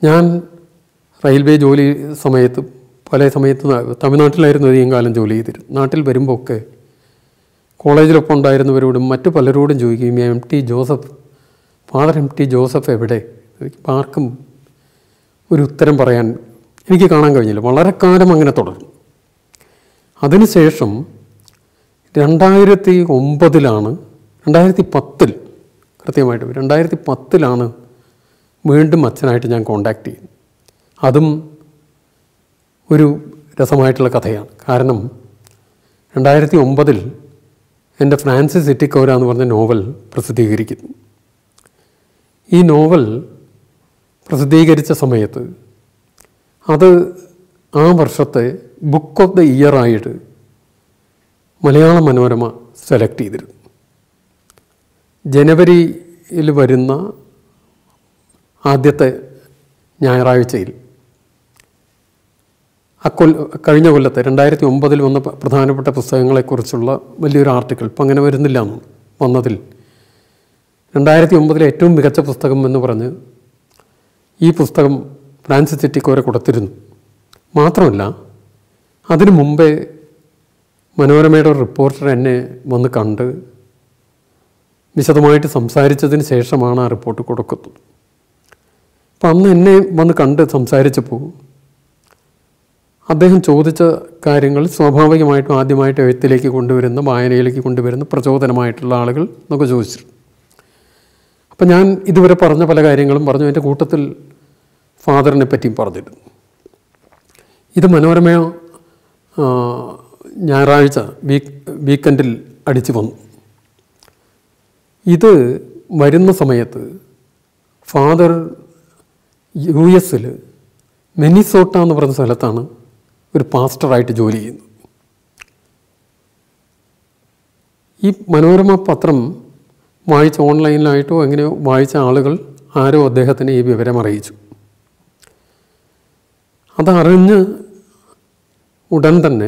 ഞാൻ റെയിൽവേ ജോലി സമയത്ത് പല സമയത്ത് തമിഴ്നാട്ടിലായിരുന്നു അധികം കാലം ജോലി ചെയ്തിരുന്നത് നാട്ടിൽ വരുമ്പോൾ ഒക്കെ കോളേജിലൊപ്പം ഉണ്ടായിരുന്നവരോടും മറ്റു പലരോടും ചോദിക്കുകയും M T Joseph Father M T Joseph എവിടെ എനിക്ക് ആർക്കും ഒരു ഉത്തരം പറയാൻ എനിക്ക് കാണാൻ കഴിഞ്ഞില്ല വളരെ കാലം അങ്ങനെ തുടർന്നു അതിനുശേഷം രണ്ടായിരത്തി ഒമ്പതിലാണ് രണ്ടായിരത്തി പത്തിൽ കൃത്യമായിട്ട് രണ്ടായിരത്തി പത്തിലാണ് വീണ്ടും അച്ഛനായിട്ട് ഞാൻ കോണ്ടാക്ട് ചെയ്യുന്നത് അതും ഒരു രസമായിട്ടുള്ള കഥയാണ് കാരണം രണ്ടായിരത്തി ഒമ്പതിൽ എൻ്റെ ഫ്രാൻസിസ് സിറ്റിക്കോര എന്ന് പറഞ്ഞ നോവൽ പ്രസിദ്ധീകരിക്കുന്നു ഈ നോവൽ പ്രസിദ്ധീകരിച്ച സമയത്ത് അത് ആ വർഷത്തെ ബുക്ക് ഓഫ് ദ ഇയർ ആയിട്ട് മലയാള മനോരമ സെലക്ട് ചെയ്തിരുന്നു ജനുവരിയിൽ വരുന്ന ആദ്യത്തെ ഞായറാഴ്ചയിൽ അക്കൊൽ കഴിഞ്ഞ കൊല്ലത്തെ രണ്ടായിരത്തി ഒമ്പതിൽ വന്ന പ- പ്രധാനപ്പെട്ട പുസ്തകങ്ങളെക്കുറിച്ചുള്ള വലിയൊരു ആർട്ടിക്കിൾ ഇപ്പം അങ്ങനെ വരുന്നില്ല എന്ന് വന്നതിൽ രണ്ടായിരത്തി ഒമ്പതിലെ ഏറ്റവും മികച്ച പുസ്തകം എന്ന് പറഞ്ഞ് ഈ പുസ്തകം ഫ്രാൻസിസ് ചിറ്റിക്കോരെ കൊടുത്തിരുന്നു മാത്രമല്ല അതിനു മുമ്പേ മനോരമയുടെ ഒരു റിപ്പോർട്ടർ എന്നെ വന്ന് കണ്ട് വിശദമായിട്ട് സംസാരിച്ചതിന് ശേഷമാണ് ആ റിപ്പോർട്ട് കൊടുക്കുന്നത് അപ്പം അന്ന് എന്നെ വന്ന് കണ്ട് സംസാരിച്ചപ്പോൾ അദ്ദേഹം ചോദിച്ച കാര്യങ്ങൾ സ്വാഭാവികമായിട്ടും ആദ്യമായിട്ട് എഴുത്തിലേക്ക് കൊണ്ടുവരുന്ന വായനയിലേക്ക് കൊണ്ടുവരുന്ന പ്രചോദനമായിട്ടുള്ള ആളുകൾ എന്നൊക്കെ ചോദിച്ചിരുന്നു അപ്പം ഞാൻ ഇതുവരെ പറഞ്ഞ പല കാര്യങ്ങളും പറഞ്ഞു എൻ്റെ കൂട്ടത്തിൽ ഫാദറിനെ പറ്റിയും പറഞ്ഞിരുന്നു ഇത് മനോരമ ആ, ഞായറാഴ്ച വീക്ക് വീക്കെൻഡിൽ അടിച്ചു വന്നു ഇത് വരുന്ന സമയത്ത് ഫാദർ യു എസിൽ മെനിസോട്ട എന്ന് പറഞ്ഞ സ്ഥലത്താണ് ഒരു പാസ്റ്ററായിട്ട് ജോലി ചെയ്യുന്നത് ഈ മനോരമ പത്രം വായിച്ച ഓൺലൈനിലായിട്ടോ എങ്ങനെയോ വായിച്ച ആളുകൾ ആരോ അദ്ദേഹത്തിന് ഈ വിവരം അറിയിച്ചു അതറിഞ്ഞ് ഉടൻ തന്നെ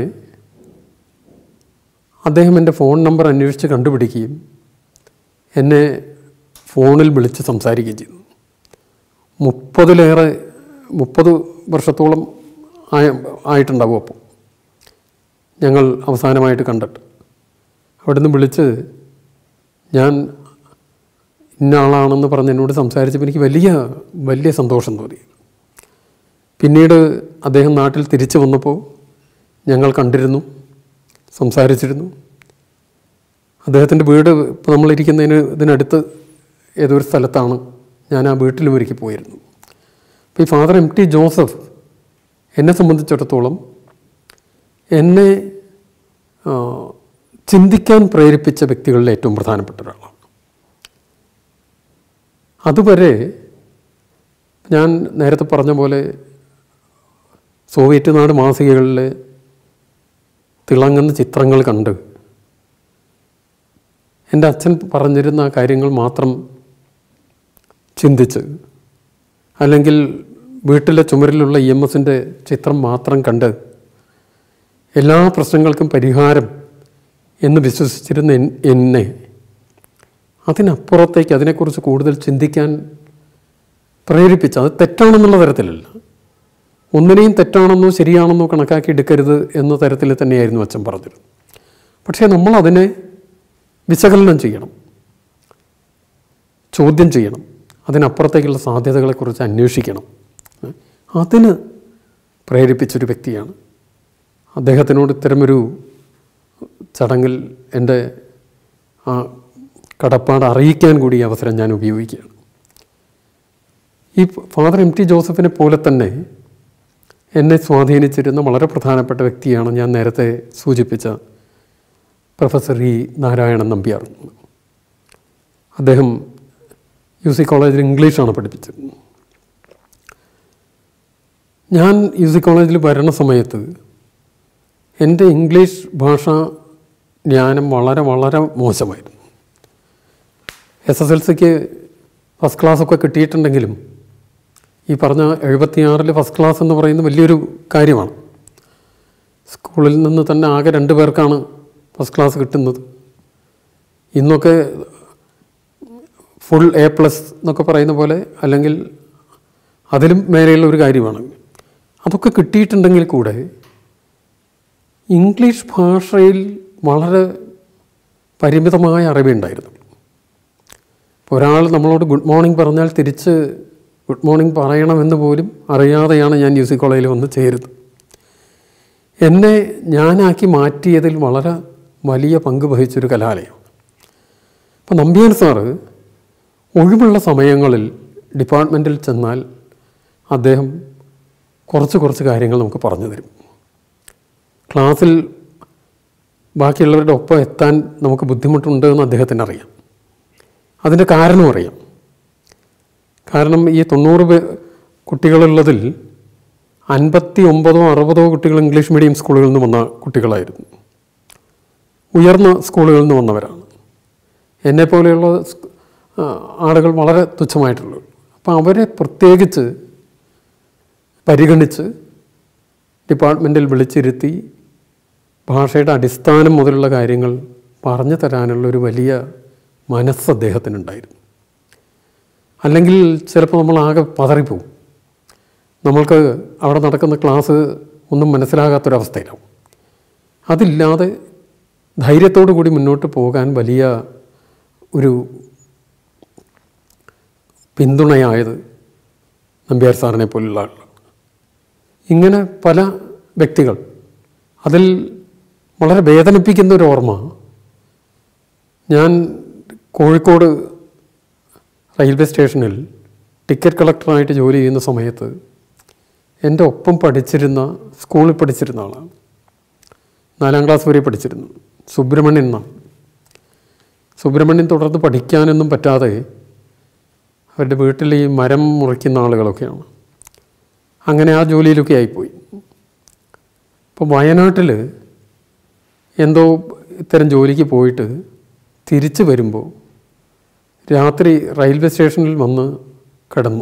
അദ്ദേഹം എൻ്റെ ഫോൺ നമ്പർ അന്വേഷിച്ച് കണ്ടുപിടിക്കുകയും എന്നെ ഫോണിൽ വിളിച്ച് സംസാരിക്കുകയും ചെയ്തു മുപ്പതിലേറെ മുപ്പത് വർഷത്തോളം ആയ ആയിട്ടുണ്ടാവും അപ്പോൾ ഞങ്ങൾ അവസാനമായിട്ട് കണ്ടിട്ട് അവിടെ നിന്ന് വിളിച്ച് ഞാൻ ഇന്ന ആളാണെന്ന് പറഞ്ഞ് എന്നോട് സംസാരിച്ചപ്പോൾ എനിക്ക് വലിയ വലിയ സന്തോഷം തോന്നി പിന്നീട് അദ്ദേഹം നാട്ടിൽ തിരിച്ചു വന്നപ്പോൾ ഞങ്ങൾ കണ്ടിരുന്നു സംസാരിച്ചിരുന്നു അദ്ദേഹത്തിൻ്റെ വീട് ഇപ്പോൾ നമ്മളിരിക്കുന്നതിന് ഇതിനടുത്ത് ഏതൊരു സ്ഥലത്താണ് ഞാൻ ആ വീട്ടിലും ഒരിക്കൽ പോയിരുന്നു അപ്പോൾ ഈ ഫാദർ എം ടി ജോസഫ് എന്നെ സംബന്ധിച്ചിടത്തോളം എന്നെ ആ, ചിന്തിക്കാൻ പ്രേരിപ്പിച്ച വ്യക്തികളിൽ ഏറ്റവും പ്രധാനപ്പെട്ട ഒരാളാണ് അതുവരെ ഞാൻ നേരത്തെ പറഞ്ഞ പോലെ സോവിയറ്റ് നാട് മാസികകളിലെ തിളങ്ങുന്ന ചിത്രങ്ങൾ കണ്ട് എൻ്റെ അച്ഛൻ പറഞ്ഞിരുന്ന ആ കാര്യങ്ങൾ മാത്രം ചിന്തിച്ച് അല്ലെങ്കിൽ വീട്ടിലെ ചുമരിലുള്ള ഇ എം എസിൻ്റെ ചിത്രം മാത്രം കണ്ട് എല്ലാ പ്രശ്നങ്ങൾക്കും പരിഹാരം എന്ന് വിശ്വസിച്ചിരുന്ന എൻ- എന്നെ അതിനപ്പുറത്തേക്ക് അതിനെക്കുറിച്ച് കൂടുതൽ ചിന്തിക്കാൻ പ്രേരിപ്പിച്ച അത് തെറ്റാണെന്നുള്ള തരത്തിലല്ല ഒന്നിനെയും തെറ്റാണെന്നോ ശരിയാണെന്നോ കണക്കാക്കി എടുക്കരുത് എന്ന തരത്തിൽ തന്നെയായിരുന്നു അച്ഛൻ പറഞ്ഞത് പക്ഷേ നമ്മൾ അതിനെ വിശകലനം ചെയ്യണം ചോദ്യം ചെയ്യണം അതിനപ്പുറത്തേക്കുള്ള സാധ്യതകളെക്കുറിച്ച് അന്വേഷിക്കണം ഏ? അതിന് പ്രേരിപ്പിച്ചൊരു വ്യക്തിയാണ് അദ്ദേഹത്തിനോട് ഇത്തരമൊരു ചടങ്ങിൽ എൻ്റെ ആ കടപ്പാട് അറിയിക്കാൻ കൂടി ഈ അവസരം ഞാൻ ഉപയോഗിക്കുകയാണ് ഈ ഫാദർ എം ടി ജോസഫിനെ പോലെ തന്നെ എന്നെ സ്വാധീനിച്ചിരുന്ന വളരെ പ്രധാനപ്പെട്ട വ്യക്തിയാണ് ഞാൻ നേരത്തെ സൂചിപ്പിച്ച പ്രൊഫസർ ഇ നാരായണൻ നമ്പ്യാർ അദ്ദേഹം യു സി കോളേജിൽ ഇംഗ്ലീഷാണ് പഠിപ്പിച്ചത് ഞാൻ യു സി കോളേജിൽ വരണ സമയത്ത് എൻ്റെ ഇംഗ്ലീഷ് ഭാഷാ ജ്ഞാനം വളരെ വളരെ മോശമായിരുന്നു എസ് എസ് എൽ സിക്ക് ഫസ്റ്റ് ക്ലാസ്സൊക്കെ കിട്ടിയിട്ടുണ്ടെങ്കിലും ഈ പറഞ്ഞ എഴുപത്തിയാറിൽ ഫസ്റ്റ് ക്ലാസ് എന്ന് പറയുന്നത് വലിയൊരു കാര്യമാണ് സ്കൂളിൽ നിന്ന് തന്നെ ആകെ രണ്ട് പേർക്കാണ് ഫസ്റ്റ് ക്ലാസ് കിട്ടുന്നത് ഇന്നൊക്കെ ഫുൾ എ പ്ലസ് എന്നൊക്കെ പറയുന്ന പോലെ അല്ലെങ്കിൽ അതിലും മേലെയുള്ള ഒരു കാര്യമാണ് അതൊക്കെ കിട്ടിയിട്ടുണ്ടെങ്കിൽ കൂടെ ഇംഗ്ലീഷ് ഭാഷയിൽ വളരെ പരിമിതമായ അറിവുണ്ടായിരുന്നു ഇപ്പോൾ ഒരാൾ നമ്മളോട് ഗുഡ് മോർണിംഗ് പറഞ്ഞാൽ തിരിച്ച് ഗുഡ് മോർണിംഗ് പറയണമെന്ന് പോലും അറിയാതെയാണ് ഞാൻ മ്യൂസിക് കോളേജിൽ വന്ന് ചേരുന്നത് എന്നെ ഞാനാക്കി മാറ്റിയതിൽ വളരെ വലിയ പങ്ക് വഹിച്ചൊരു കലാലയം അപ്പോൾ നമ്പ്യാർ സാറ് ഒഴിവുള്ള സമയങ്ങളിൽ ഡിപ്പാർട്ട്മെൻറ്റിൽ ചെന്നാൽ അദ്ദേഹം കുറച്ച് കുറച്ച് കാര്യങ്ങൾ നമുക്ക് പറഞ്ഞു തരും ക്ലാസ്സിൽ ബാക്കിയുള്ളവരുടെ ഒപ്പം എത്താൻ നമുക്ക് ബുദ്ധിമുട്ടുണ്ട് എന്ന് അദ്ദേഹത്തിന് അറിയാം അതിൻ്റെ കാരണം അറിയാം കാരണം ഈ തൊണ്ണൂറ് പേ കുട്ടികളുള്ളതിൽ അൻപത്തി ഒമ്പതോ അറുപതോ കുട്ടികൾ ഇംഗ്ലീഷ് മീഡിയം സ്കൂളുകളിൽ നിന്ന് വന്ന കുട്ടികളായിരുന്നു ഉയർന്ന സ്കൂളുകളിൽ നിന്ന് വന്നവരാണ് എന്നെപ്പോലെയുള്ള സ്- ആ, ആളുകൾ വളരെ തുച്ഛമായിട്ടുള്ളൂ അപ്പോൾ അവരെ പ്രത്യേകിച്ച് പരിഗണിച്ച് ഡിപ്പാർട്ട്മെൻറ്റിൽ വിളിച്ചിരുത്തി ഭാഷയുടെ അടിസ്ഥാനം മുതലുള്ള കാര്യങ്ങൾ പറഞ്ഞു തരാനുള്ള ഒരു വലിയ മനസ്സ് അദ്ദേഹത്തിനുണ്ടായിരുന്നു അല്ലെങ്കിൽ ചിലപ്പോൾ നമ്മൾ ആകെ പതറിപ്പോവും നമ്മൾക്ക് അവിടെ നടക്കുന്ന ക്ലാസ് ഒന്നും മനസ്സിലാകാത്തൊരവസ്ഥയിലാവും അതില്ലാതെ ധൈര്യത്തോടു കൂടി മുന്നോട്ട് പോകാൻ വലിയ ഒരു പിന്തുണയായത് നമ്പ്യാർ സാറിനെ പോലുള്ള ആളുകളാണ് ഇങ്ങനെ പല വ്യക്തികൾ അതിൽ വളരെ വേദനിപ്പിക്കുന്ന ഒരു ഓർമ്മ ഞാൻ കോഴിക്കോട് റെയിൽവേ സ്റ്റേഷനിൽ ടിക്കറ്റ് കളക്ടറായിട്ട് ജോലി ചെയ്യുന്ന സമയത്ത് എൻ്റെ ഒപ്പം പഠിച്ചിരുന്ന സ്കൂളിൽ പഠിച്ചിരുന്ന ആളാണ് നാലാം ക്ലാസ് വരെ പഠിച്ചിരുന്നു സുബ്രഹ്മണ്യൻ എന്നാണ് സുബ്രഹ്മണ്യൻ തുടർന്ന് പഠിക്കാനൊന്നും പറ്റാതെ അവരുടെ വീട്ടിൽ ഈ മരം മുറിക്കുന്ന ആളുകളൊക്കെയാണ് അങ്ങനെ ആ ജോലിയിലൊക്കെ ആയിപ്പോയി ഇപ്പോൾ വയനാട്ടിൽ എന്തോ ഇത്തരം ജോലിക്ക് പോയിട്ട് തിരിച്ചു വരുമ്പോൾ രാത്രി റെയിൽവേ സ്റ്റേഷനിൽ വന്ന് കിടന്നു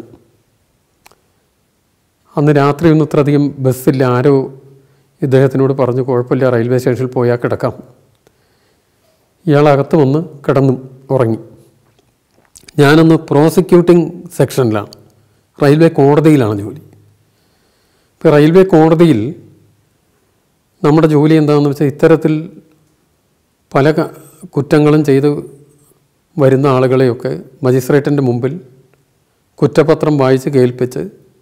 അന്ന് രാത്രി ഒന്നും ഇത്രയധികം ബസ്സില്ല ആരോ ഇദ്ദേഹത്തിനോട് പറഞ്ഞു കുഴപ്പമില്ല റെയിൽവേ സ്റ്റേഷനിൽ പോയാൽ കിടക്കാം ഇയാൾ അകത്ത് വന്ന് കിടന്നു ഉറങ്ങി ഞാനന്ന് പ്രോസിക്യൂട്ടിംഗ് സെക്ഷനിലാണ് റെയിൽവേ കോടതിയിലാണ് ജോലി ഇപ്പോൾ റെയിൽവേ കോടതിയിൽ നമ്മുടെ ജോലി എന്താണെന്ന് വെച്ചാൽ ഇത്തരത്തിൽ പല ക- കുറ്റങ്ങളും ചെയ്ത് വരുന്ന ആളുകളെയൊക്കെ മജിസ്ട്രേറ്റിൻ്റെ മുമ്പിൽ കുറ്റപത്രം വായിച്ച് കേൾപ്പിച്ച്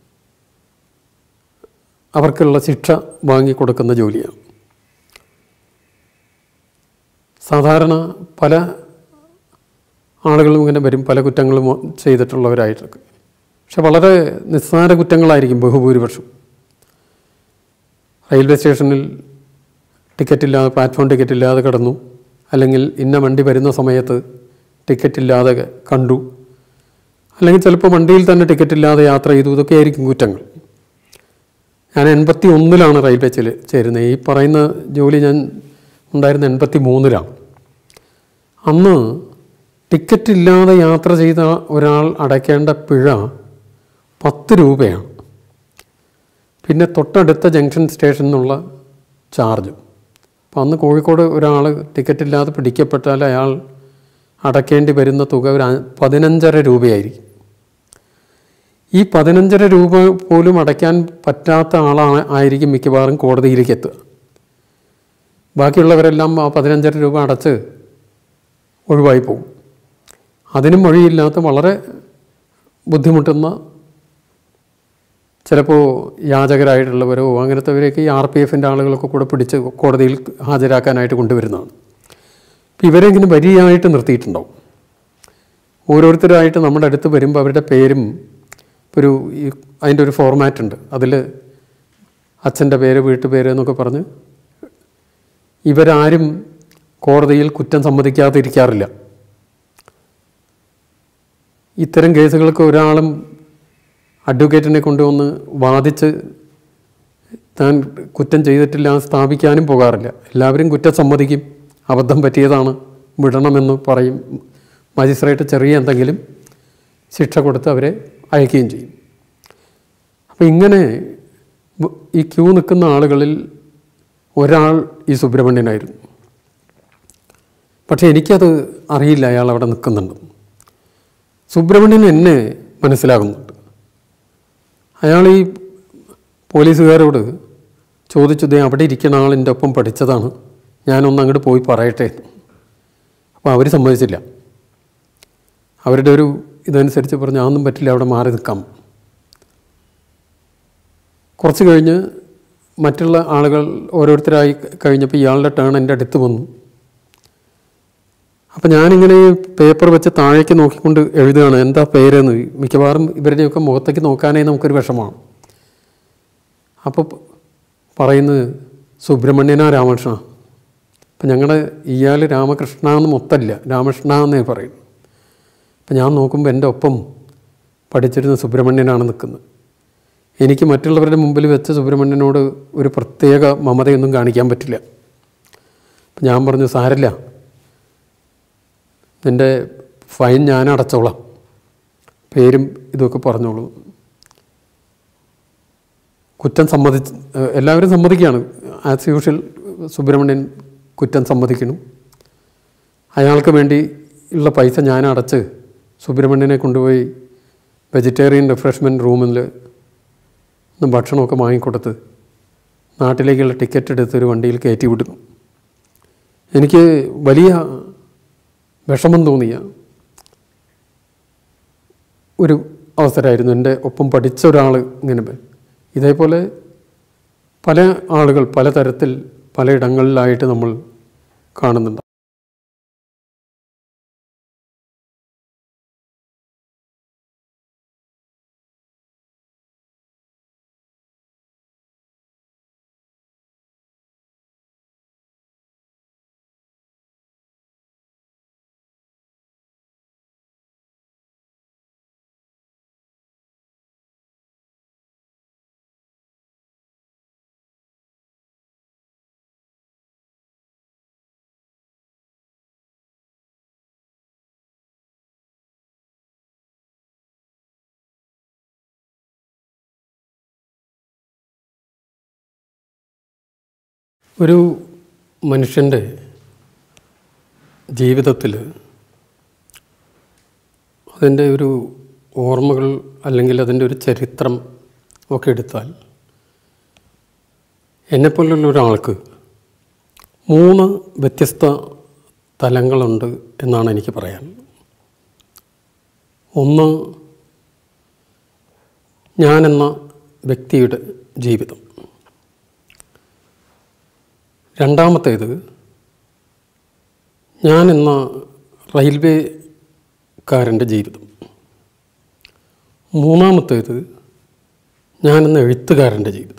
അവർക്കുള്ള ശിക്ഷ വാങ്ങിക്കൊടുക്കുന്ന ജോലിയാണ് സാധാരണ പല ആളുകളും ഇങ്ങനെ വരും പല കുറ്റങ്ങളും ചെയ്തിട്ടുള്ളവരായിട്ടൊക്കെ പക്ഷെ വളരെ നിസ്സാര കുറ്റങ്ങളായിരിക്കും ബഹുഭൂരിപക്ഷം റെയിൽവേ സ്റ്റേഷനിൽ ടിക്കറ്റ് ഇല്ലാതെ പ്ലാറ്റ്ഫോം ടിക്കറ്റ് ഇല്ലാതെ കിടന്നു അല്ലെങ്കിൽ ഇന്ന വണ്ടി വരുന്ന സമയത്ത് ടിക്കറ്റ് ഇല്ലാതെ കണ്ടു അല്ലെങ്കിൽ ചിലപ്പോൾ വണ്ടിയിൽ തന്നെ ടിക്കറ്റ് ഇല്ലാതെ യാത്ര ചെയ്തു ഇതൊക്കെ ആയിരിക്കും കുറ്റങ്ങൾ ഞാൻ എൺപത്തി ഒന്നിലാണ് റെയിൽവേ ചെല് ചേരുന്നത് ഈ പറയുന്ന ജോലി ഞാൻ ഉണ്ടായിരുന്ന എൺപത്തി മൂന്നിലാണ് അന്ന് ടിക്കറ്റ് ഇല്ലാതെ യാത്ര ചെയ്ത ഒരാൾ അടയ്ക്കേണ്ട പിഴ പത്ത് രൂപയാണ് പിന്നെ തൊട്ടടുത്ത ജംഗ്ഷൻ സ്റ്റേഷനിൽ നിന്നുള്ള ചാർജും അപ്പം അന്ന് കോഴിക്കോട് ഒരാൾ ടിക്കറ്റ് ഇല്ലാതെ പിടിക്കപ്പെട്ടാൽ അയാൾ അടയ്ക്കേണ്ടി വരുന്ന തുക ഒരു അ- പതിനഞ്ചര രൂപയായിരിക്കും ഈ പതിനഞ്ചര രൂപ പോലും അടയ്ക്കാൻ പറ്റാത്ത ആളാണ് ആയിരിക്കും മിക്കവാറും കോടതിയിലേക്ക് എത്തുക ബാക്കിയുള്ളവരെല്ലാം ആ പതിനഞ്ചര രൂപ അടച്ച് ഒഴിവായി പോകും അതിനും വഴിയില്ലാത്ത വളരെ ബുദ്ധിമുട്ടുന്ന ചിലപ്പോൾ യാചകരായിട്ടുള്ളവരോ അങ്ങനത്തെവരെയൊക്കെ ഈ ആർ പി എഫിൻ്റെ ആളുകളൊക്കെ കൂടെ പിടിച്ച് കോടതിയിൽ ഹാജരാക്കാനായിട്ട് കൊണ്ടുവരുന്നതാണ് അപ്പോൾ ഇവരെ ഇങ്ങനെ വരിയായിട്ട് നിർത്തിയിട്ടുണ്ടാവും ഓരോരുത്തരായിട്ട് നമ്മുടെ അടുത്ത് വരുമ്പോൾ അവരുടെ പേരും ഒരു ഈ അതിൻ്റെ ഒരു ഫോർമാറ്റ് ഉണ്ട് അതിൽ അച്ഛൻ്റെ പേര് വീട്ടുപേര് എന്നൊക്കെ പറഞ്ഞ് ഇവരാരും കോടതിയിൽ കുറ്റം സമ്മതിക്കാതിരിക്കാറില്ല ഇത്തരം കേസുകൾക്ക് ഒരാളും അഡ്വക്കേറ്റിനെ കൊണ്ടുവന്ന് വാദിച്ച് താൻ കുറ്റം ചെയ്തിട്ടില്ല എന്ന് സ്ഥാപിക്കാനും പോകാറില്ല എല്ലാവരും കുറ്റം സമ്മതിക്കും അബദ്ധം പറ്റിയതാണ് വിടണമെന്ന് പറയും മജിസ്ട്രേറ്റ് ചെറിയ എന്തെങ്കിലും ശിക്ഷ കൊടുത്ത് അവരെ അയക്കുകയും ചെയ്യും അപ്പോൾ ഇങ്ങനെ വ- ഈ ക്യൂ നിൽക്കുന്ന ആളുകളിൽ ഒരാൾ ഈ സുബ്രഹ്മണ്യനായിരുന്നു പക്ഷേ എനിക്കത് അറിയില്ല അയാൾ അവിടെ നിൽക്കുന്നുണ്ട് സുബ്രഹ്മണ്യൻ എന്നെ മനസ്സിലാകുന്നുണ്ട് അയാൾ ഈ പോലീസുകാരോട് ചോദിച്ചു ദേ അവിടെ ഇരിക്കുന്ന ആളിൻ്റെ ഒപ്പം പഠിച്ചതാണ് ഞാനൊന്ന് അങ്ങോട്ട് പോയി പറയട്ടെ അപ്പോൾ അവർ സമ്മതിച്ചില്ല അവരുടെ ഒരു ഇതനുസരിച്ച് പറഞ്ഞു അതൊന്നും പറ്റില്ല അവിടെ മാറി നിൽക്കാം കുറച്ച് കഴിഞ്ഞ് മറ്റുള്ള ആളുകൾ ഓരോരുത്തരായി കഴിഞ്ഞപ്പോൾ ഇയാളുടെ ടേൺ എൻ്റെ അടുത്ത് വന്നു അപ്പം ഞാനിങ്ങനെ പേപ്പർ വെച്ച് താഴേക്ക് നോക്കിക്കൊണ്ട് എഴുതുകയാണ് എന്താ പേരെന്ന് മിക്കവാറും ഇവരുടെയൊക്കെ മുഖത്തേക്ക് നോക്കാനേ നമുക്കൊരു വിഷമമാണ് അപ്പോൾ പറയുന്നത് സുബ്രഹ്മണ്യന രാമകൃഷ്ണ അപ്പം ഞങ്ങളുടെ ഇയാൾ രാമകൃഷ്ണ എന്ന് മൊത്തമില്ല രാമകൃഷ്ണ എന്നേ പറയും അപ്പം ഞാൻ നോക്കുമ്പോൾ എൻ്റെ ഒപ്പം പഠിച്ചിരുന്ന സുബ്രഹ്മണ്യനാണ് നിൽക്കുന്നത് എനിക്ക് മറ്റുള്ളവരുടെ മുമ്പിൽ വെച്ച് സുബ്രഹ്മണ്യനോട് ഒരു പ്രത്യേക മമതയൊന്നും കാണിക്കാൻ പറ്റില്ല അപ്പം ഞാൻ പറഞ്ഞു സാരല്ല നിൻ്റെ ഫൈൻ ഞാൻ അടച്ചോളാം പേരും ഇതൊക്കെ പറഞ്ഞോളൂ കുറ്റം സമ്മതിച്ച് ഏഹ് എല്ലാവരും സമ്മതിക്കുകയാണ് ആസ് യൂഷ്വൽ സുബ്രഹ്മണ്യൻ കുറ്റം സമ്മതിക്കുന്നു അയാൾക്ക് വേണ്ടി ഉള്ള പൈസ ഞാൻ അടച്ച് സുബ്രഹ്മണ്യനെ കൊണ്ടുപോയി വെജിറ്റേറിയൻ റിഫ്രഷ്മെൻറ്റ് റൂമിൽ നിന്ന് ഭക്ഷണമൊക്കെ വാങ്ങിക്കൊടുത്ത് നാട്ടിലേക്കുള്ള ടിക്കറ്റ് എടുത്ത് ഒരു വണ്ടിയിൽ കയറ്റി വിടുന്നു എനിക്ക് വലിയ വിഷമം തോന്നിയ ഒരു അവസരമായിരുന്നു എൻ്റെ ഒപ്പം പഠിച്ച ഒരാൾ ഇങ്ങനെ വേ- ഇതേപോലെ പല ആളുകൾ പലതരത്തിൽ പലയിടങ്ങളിലായിട്ട് നമ്മൾ കാണുന്നുണ്ട് ഒരു മനുഷ്യൻ്റെ ജീവിതത്തിൽ അതിൻ്റെ ഒരു ഓർമ്മകൾ അല്ലെങ്കിൽ അതിൻ്റെ ഒരു ചരിത്രം ഒക്കെ എടുത്താൽ എന്നെപ്പോലുള്ള ഒരാൾക്ക് മൂന്ന് വ്യത്യസ്ത തലങ്ങളുണ്ട് എന്നാണ് എനിക്ക് പറയാൻ ഒന്ന് ഞാനെന്ന വ്യക്തിയുടെ ജീവിതം രണ്ടാമത്തേത് ഞാൻ എന്ന റെയിൽവേക്കാരൻ്റെ ജീവിതം മൂന്നാമത്തേത് ഞാൻ എന്ന എഴുത്തുകാരൻ്റെ ജീവിതം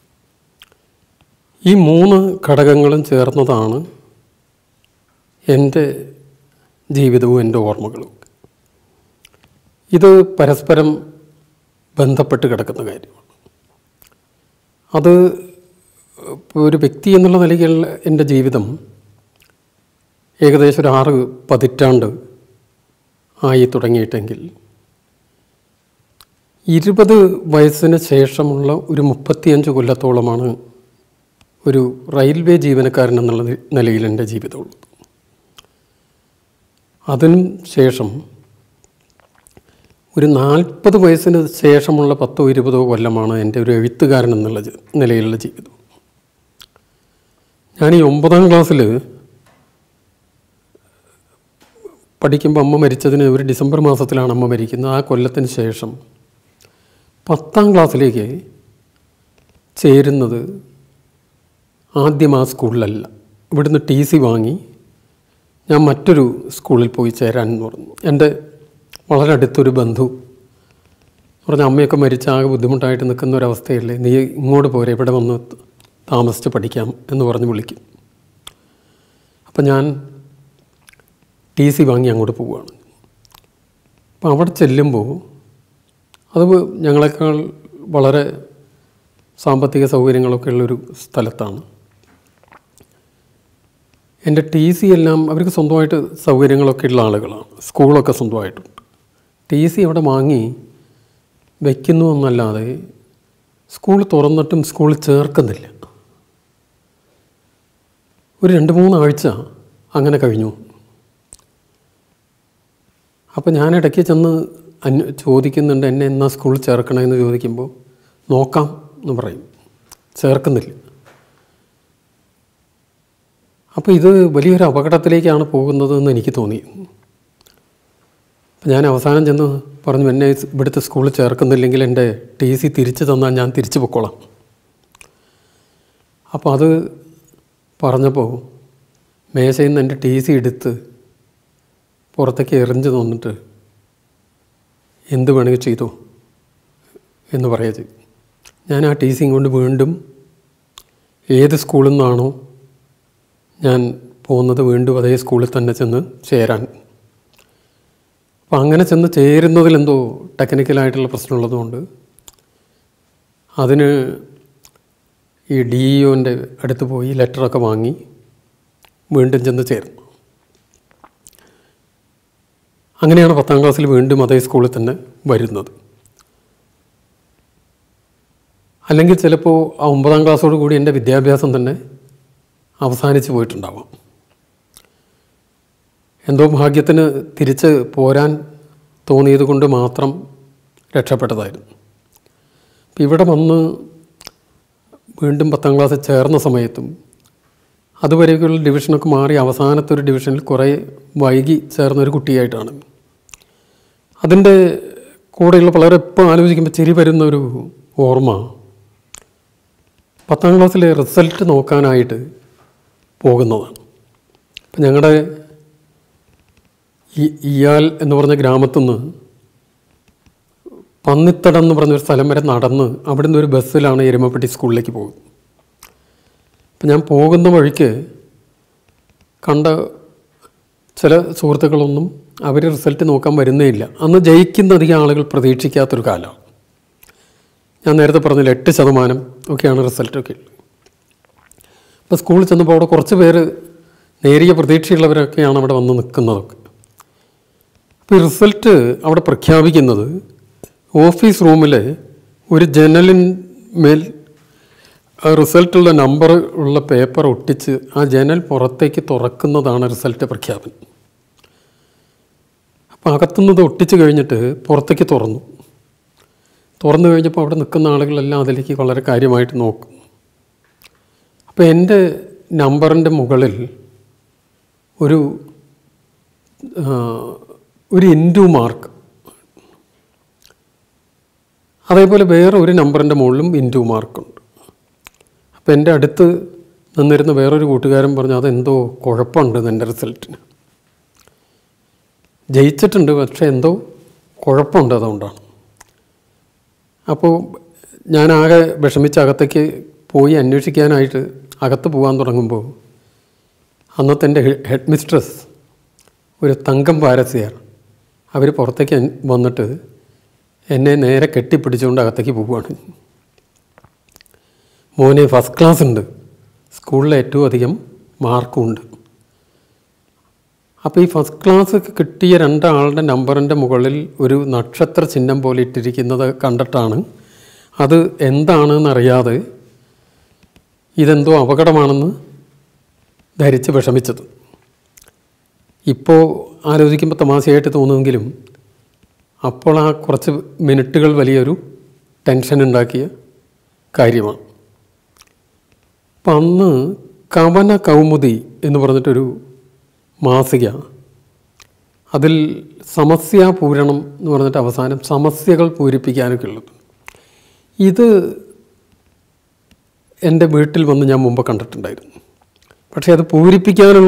ഈ മൂന്ന് ഘടകങ്ങളും ചേർന്നതാണ് എൻ്റെ ജീവിതവും എൻ്റെ ഓർമ്മകളും ഇത് പരസ്പരം ബന്ധപ്പെട്ട് കിടക്കുന്ന കാര്യമാണ് അത് ഇപ്പോൾ ഒരു വ്യക്തി എന്നുള്ള നിലയ്ക്കുള്ള എൻ്റെ ജീവിതം ഏകദേശം ഒരു ആറ് പതിറ്റാണ്ട് ആയി തുടങ്ങിയിട്ടെങ്കിൽ ഇരുപത് വയസ്സിന് ശേഷമുള്ള ഒരു മുപ്പത്തിയഞ്ച് കൊല്ലത്തോളമാണ് ഒരു റെയിൽവേ ജീവനക്കാരൻ എന്നുള്ള നി- നിലയിൽ എൻ്റെ ജീവിതമുള്ളത് അതിനും ശേഷം ഒരു നാൽപ്പത് വയസ്സിന് ശേഷമുള്ള പത്തോ ഇരുപതോ കൊല്ലമാണ് എൻ്റെ ഒരു എഴുത്തുകാരൻ എന്നുള്ള ജി- നിലയിലുള്ള ജീവിതം ഞാൻ ഈ ഒമ്പതാം ക്ലാസ്സിൽ പഠിക്കുമ്പോൾ അമ്മ മരിച്ചതിന് ഒരു ഡിസംബർ മാസത്തിലാണ് അമ്മ മരിക്കുന്നത് ആ കൊല്ലത്തിന് ശേഷം പത്താം ക്ലാസ്സിലേക്ക് ചേരുന്നത് ആദ്യം ആ സ്കൂളിലല്ല ഇവിടുന്ന് ടി സി വാങ്ങി ഞാൻ മറ്റൊരു സ്കൂളിൽ പോയി ചേരാൻ എന്ന് പറഞ്ഞു എൻ്റെ വളരെ അടുത്തൊരു ബന്ധു പറഞ്ഞ അമ്മയൊക്കെ മരിച്ച ആകെ ബുദ്ധിമുട്ടായിട്ട് നിൽക്കുന്ന ഒരവസ്ഥയല്ലേ നീ ഇങ്ങോട്ട് പോരെ ഇവിടെ വന്ന് താമസിച്ച് പഠിക്കാം എന്ന് പറഞ്ഞ് വിളിക്കും അപ്പം ഞാൻ ടി സി വാങ്ങി അങ്ങോട്ട് പോവുകയാണ് അപ്പം അവിടെ ചെല്ലുമ്പോൾ അത് ഞങ്ങളെക്കാൾ വളരെ സാമ്പത്തിക സൗകര്യങ്ങളൊക്കെ ഉള്ളൊരു സ്ഥലത്താണ് എൻ്റെ ടി സി എല്ലാം അവർക്ക് സ്വന്തമായിട്ട് സൗകര്യങ്ങളൊക്കെ ഉള്ള ആളുകളാണ് സ്കൂളൊക്കെ സ്വന്തമായിട്ടുണ്ട് ടി സി അവിടെ വാങ്ങി വയ്ക്കുന്നു എന്നല്ലാതെ സ്കൂൾ തുറന്നിട്ടും സ്കൂൾ ചേർക്കുന്നില്ല ഒരു രണ്ട് മൂന്നാഴ്ച അങ്ങനെ കഴിഞ്ഞു അപ്പോൾ ഞാൻ ഇടയ്ക്ക് ചെന്ന് അന്വ ചോദിക്കുന്നുണ്ട് എന്നെ എന്നാ സ്കൂളിൽ ചേർക്കണമെന്ന് ചോദിക്കുമ്പോൾ നോക്കാം എന്ന് പറയും ചേർക്കുന്നില്ല അപ്പോൾ ഇത് വലിയൊരു അപകടത്തിലേക്കാണ് പോകുന്നതെന്ന് എനിക്ക് തോന്നി അപ്പം ഞാൻ അവസാനം ചെന്ന് പറഞ്ഞു എന്നെ ഇവിടുത്തെ സ്കൂളിൽ ചേർക്കുന്നില്ലെങ്കിൽ എൻ്റെ ടി സി തിരിച്ചു തന്നാൽ ഞാൻ തിരിച്ചു പൊക്കോളാം അപ്പോൾ അത് പറഞ്ഞപ്പോൾ മേശയിൽ നിന്ന് എൻ്റെ ടി സി എടുത്ത് പുറത്തേക്ക് എറിഞ്ഞു തന്നിട്ട് എന്ത് വേണമെങ്കിൽ ചെയ്തോ എന്ന് പറയാ ചെയ്തു ഞാൻ ആ ടി സിയും കൊണ്ട് വീണ്ടും ഏത് സ്കൂളിൽ നിന്നാണോ ഞാൻ പോകുന്നത് വീണ്ടും അതേ സ്കൂളിൽ തന്നെ ചെന്ന് ചേരാൻ അപ്പം അങ്ങനെ ചെന്ന് ചേരുന്നതിലെന്തോ ടെക്നിക്കലായിട്ടുള്ള പ്രശ്നമുള്ളതുകൊണ്ട് അതിന് ഈ ഡി ഇഒൻ്റെ അടുത്ത് പോയി ലെറ്ററൊക്കെ വാങ്ങി വീണ്ടും ചെന്ന് ചേർന്നു അങ്ങനെയാണ് പത്താം ക്ലാസ്സിൽ വീണ്ടും അതേ സ്കൂളിൽ തന്നെ വരുന്നത് അല്ലെങ്കിൽ ചിലപ്പോൾ ആ ഒമ്പതാം ക്ലാസ്സോട് കൂടി എൻ്റെ വിദ്യാഭ്യാസം തന്നെ അവസാനിച്ച് പോയിട്ടുണ്ടാവാം എന്തോ ഭാഗ്യത്തിന് തിരിച്ച് പോരാൻ തോന്നിയത് കൊണ്ട് മാത്രം രക്ഷപ്പെട്ടതായിരുന്നു അപ്പം ഇവിടെ വന്ന് വീണ്ടും പത്താം ക്ലാസ്സിൽ ചേർന്ന സമയത്തും അതുവരെയൊക്കെയുള്ള ഡിവിഷനൊക്കെ മാറി അവസാനത്തെ ഒരു ഡിവിഷനിൽ കുറേ വൈകി ചേർന്ന ഒരു കുട്ടിയായിട്ടാണ് അതിൻ്റെ കൂടെയുള്ള വളരെ ഇപ്പോൾ ആലോചിക്കുമ്പോൾ ചിരി വരുന്ന ഒരു ഓർമ്മ പത്താം ക്ലാസ്സിലെ റിസൾട്ട് നോക്കാനായിട്ട് പോകുന്നതാണ് അപ്പം ഞങ്ങളുടെ ഈ ഇയാൽ എന്ന് പറഞ്ഞ ഗ്രാമത്തിൽ നിന്ന് പന്നിത്തടം എന്ന് പറഞ്ഞൊരു സ്ഥലം വരെ നടന്ന് അവിടുന്ന് ഒരു ബസ്സിലാണ് എരുമപ്പെട്ടി സ്കൂളിലേക്ക് പോകുന്നത് അപ്പം ഞാൻ പോകുന്ന വഴിക്ക് കണ്ട ചില സുഹൃത്തുക്കളൊന്നും അവർ റിസൾട്ട് നോക്കാൻ വരുന്നേ ഇല്ല അന്ന് ജയിക്കുന്ന അധികം ആളുകൾ പ്രതീക്ഷിക്കാത്തൊരു കാലമാണ് ഞാൻ നേരത്തെ പറഞ്ഞില്ല എട്ട് ശതമാനം ഒക്കെയാണ് റിസൾട്ടൊക്കെ അപ്പോൾ സ്കൂളിൽ ചെന്നപ്പോൾ അവിടെ കുറച്ച് പേര് നേരിയ പ്രതീക്ഷയുള്ളവരൊക്കെയാണ് അവിടെ വന്ന് നിൽക്കുന്നതൊക്കെ അപ്പോൾ ഈ റിസൾട്ട് അവിടെ പ്രഖ്യാപിക്കുന്നത് ഓഫീസ് റൂമിൽ ഒരു ജനലിന്മേൽ ആ റിസൾട്ടുള്ള നമ്പർ ഉള്ള പേപ്പർ ഒട്ടിച്ച് ആ ജനൽ പുറത്തേക്ക് തുറക്കുന്നതാണ് റിസൾട്ട് പ്രഖ്യാപനം അപ്പോൾ അകത്തുനിന്നത് ഒട്ടിച്ച് കഴിഞ്ഞിട്ട് പുറത്തേക്ക് തുറന്നു തുറന്നു കഴിഞ്ഞപ്പോൾ അവിടെ നിൽക്കുന്ന ആളുകളെല്ലാം അതിലേക്ക് വളരെ കാര്യമായിട്ട് നോക്കും അപ്പോൾ എൻ്റെ നമ്പറിൻ്റെ മുകളിൽ ഒരു ആ, ഒരു ഇൻറ്റു മാർക്ക് അതേപോലെ വേറെ ഒരു നമ്പറിൻ്റെ മുകളിലും ഇൻറ്റു മാർക്കുണ്ട് അപ്പോൾ എൻ്റെ അടുത്ത് നിന്നിരുന്ന വേറൊരു കൂട്ടുകാരൻ പറഞ്ഞു അതെന്തോ കുഴപ്പമുണ്ട് എൻ്റെ റിസൾട്ടിന് ജയിച്ചിട്ടുണ്ട് പക്ഷേ എന്തോ കുഴപ്പമുണ്ട് അതുകൊണ്ടാണ് അപ്പോൾ ഞാൻ ആകെ വിഷമിച്ച് അകത്തേക്ക് പോയി അന്വേഷിക്കാനായിട്ട് അകത്ത് പോകാൻ തുടങ്ങുമ്പോൾ അന്നത്തെ എൻ്റെ ഹെഡ് മിസ്ട്രസ് ഒരു തങ്കം പാരസിയാർ അവർ പുറത്തേക്ക് എൻ- വന്നിട്ട് എന്നെ നേരെ കെട്ടിപ്പിടിച്ചുകൊണ്ട് അകത്തേക്ക് പോവുകയാണ് മോനെ ഫസ്റ്റ് ക്ലാസ് ഉണ്ട് സ്കൂളിൽ ഏറ്റവും അധികം മാർക്കും ഉണ്ട് അപ്പോൾ ഈ ഫസ്റ്റ് ക്ലാസ് കിട്ടിയ രണ്ടാളുടെ നമ്പറിൻ്റെ മുകളിൽ ഒരു നക്ഷത്ര ചിഹ്നം പോലെ ഇട്ടിരിക്കുന്നത് കണ്ടിട്ടാണ് അത് എന്താണെന്നറിയാതെ ഇതെന്തോ അപകടമാണെന്ന് ധരിച്ച് വിഷമിച്ചത് ഇപ്പോൾ ആലോചിക്കുമ്പോൾ തമാശയായിട്ട് തോന്നുമെങ്കിലും അപ്പോൾ ആ കുറച്ച് മിനിറ്റുകൾ വലിയൊരു ടെൻഷൻ ഉണ്ടാക്കിയ കാര്യമാണ് അപ്പം അന്ന് കവന കൗമുദി എന്ന് പറഞ്ഞിട്ടൊരു മാസിക അതിൽ സമസ്യ പൂരണം എന്ന് പറഞ്ഞിട്ട് അവസാനം സമസ്യകൾ പൂരിപ്പിക്കാനൊക്കെ ഉള്ളത് ഇത് എൻ്റെ വീട്ടിൽ വന്ന് ഞാൻ മുമ്പ് കണ്ടിട്ടുണ്ടായിരുന്നു പക്ഷേ അത് പൂരിപ്പിക്കാനുള്ള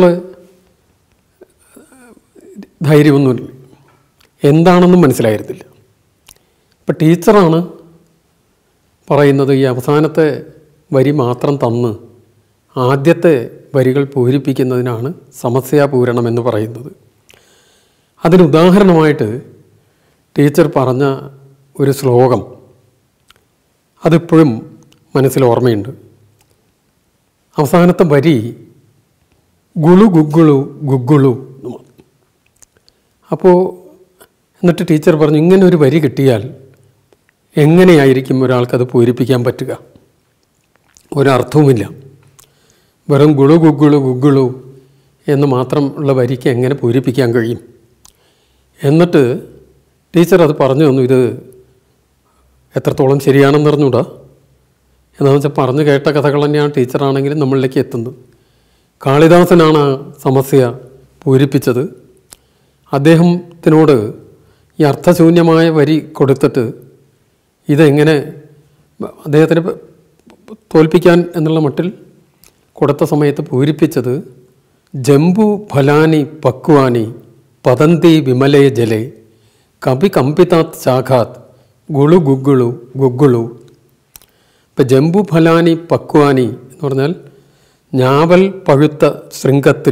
ധൈര്യമൊന്നുമില്ല എന്താണെന്നും മനസ്സിലായിരുന്നില്ല ഇപ്പം ടീച്ചറാണ് പറയുന്നത് ഈ അവസാനത്തെ വരി മാത്രം തന്ന് ആദ്യത്തെ വരികൾ പൂരിപ്പിക്കുന്നതിനാണ് സമസ്യാപൂരണം എന്ന് പറയുന്നത് അതിന് ഉദാഹരണമായിട്ട് ടീച്ചർ പറഞ്ഞ ഒരു ശ്ലോകം അതിപ്പോഴും മനസ്സിൽ ഓർമ്മയുണ്ട് അവസാനത്തെ വരി ഗുളു ഗുഗുളു ഗുഗുളു എന്നുമാണ് അപ്പോൾ എന്നിട്ട് ടീച്ചർ പറഞ്ഞു ഇങ്ങനെ ഒരു വരി കിട്ടിയാൽ എങ്ങനെയായിരിക്കും ഒരാൾക്കത് പൂരിപ്പിക്കാൻ പറ്റുക ഒരർത്ഥവുമില്ല വെറും ഗുളു ഗുഗുളു ഗുഗുളു എന്ന് മാത്രം ഉള്ള വരിക്ക് എങ്ങനെ പൂരിപ്പിക്കാൻ കഴിയും എന്നിട്ട് ടീച്ചർ അത് പറഞ്ഞു തന്നു ഇത് എത്രത്തോളം ശരിയാണെന്ന് അറിഞ്ഞൂടാ എന്താണെന്ന് വെച്ചാൽ പറഞ്ഞു കേട്ട കഥകൾ തന്നെയാണ് ടീച്ചറാണെങ്കിലും നമ്മളിലേക്ക് എത്തുന്നത് കാളിദാസനാണ് ആ സമസ്യ പൂരിപ്പിച്ചത് അദ്ദേഹത്തിനോട് ഈ അർത്ഥശൂന്യമായ വരി കൊടുത്തിട്ട് ഇതെങ്ങനെ അദ്ദേഹത്തിന് പ- തോൽപ്പിക്കാൻ എന്നുള്ള മട്ടിൽ കൊടുത്ത സമയത്ത് പൂരിപ്പിച്ചത് ജംബു ഫലാനി പക്വാനി പതന്തി വിമലേ ജലേ കപി കമ്പിതാത് ശാഖാത് ഗുളു ഗുഗുളു ഗുഗുളു ഇപ്പം ജംബു ഫലാനി പക്വാനി എന്ന് പറഞ്ഞാൽ ഞാവൽ പഴുത്ത ശൃംഗത്തിൽ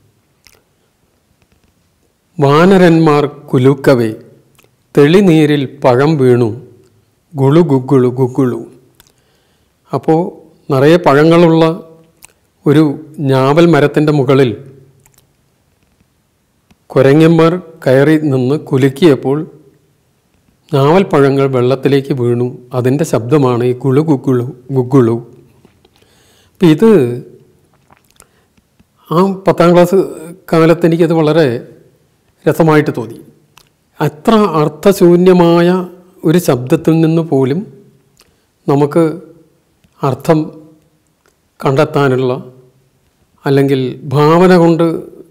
വാനരന്മാർ കുലുക്കവേ തെളിനീരിൽ പഴം വീണു ഗുളു ഗുഗുളു ഗുഗുളു അപ്പോൾ നിറയെ പഴങ്ങളുള്ള ഒരു ഞാവൽ മരത്തിൻ്റെ മുകളിൽ കുരങ്ങന്മാർ കയറി നിന്ന് കുലുക്കിയപ്പോൾ ഞാവൽ പഴങ്ങൾ വെള്ളത്തിലേക്ക് വീണു അതിൻ്റെ ശബ്ദമാണ് ഈ കുളു ഗുഗുളു ഗുഗുളു അപ്പം ഇത് ആ പത്താം ക്ലാസ് കാലത്ത് എനിക്കത് വളരെ രസമായിട്ട് തോന്നി അത്ര അർത്ഥശൂന്യമായ ഒരു ശബ്ദത്തിൽ നിന്ന് പോലും നമുക്ക് അർത്ഥം കണ്ടെത്താനുള്ള അല്ലെങ്കിൽ ഭാവന കൊണ്ട്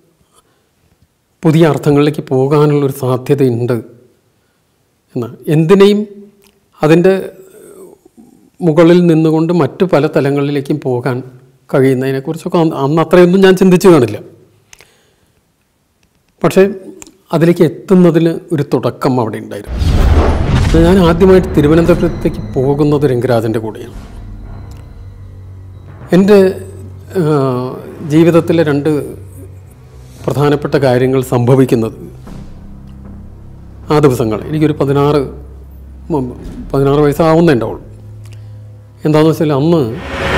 പുതിയ അർത്ഥങ്ങളിലേക്ക് പോകാനുള്ളൊരു സാധ്യതയുണ്ട് എന്ന് എന്തിനേയും അതിൻ്റെ മുകളിൽ നിന്നുകൊണ്ട് മറ്റു പല തലങ്ങളിലേക്കും പോകാൻ കഴിയുന്നതിനെക്കുറിച്ചൊക്കെ അന്ന് അന്ന് അത്രയൊന്നും ഞാൻ ചിന്തിച്ചു കാണില്ല പക്ഷേ അതിലേക്ക് എത്തുന്നതിന് ഒരു തുടക്കം അവിടെ ഉണ്ടായിരുന്നു ഞാൻ ആദ്യമായിട്ട് തിരുവനന്തപുരത്തേക്ക് പോകുന്നത് രംഗരാജൻ്റെ കൂടെയാണ് എൻ്റെ ആ, ജീവിതത്തിലെ രണ്ട് പ്രധാനപ്പെട്ട കാര്യങ്ങൾ സംഭവിക്കുന്നത് ആ ദിവസങ്ങൾ എനിക്കൊരു പതിനാറ് മ- പതിനാറ് വയസ്സാവുന്നേ ഉണ്ടാവുള്ളൂ എന്താണെന്ന് വെച്ചാൽ അന്ന്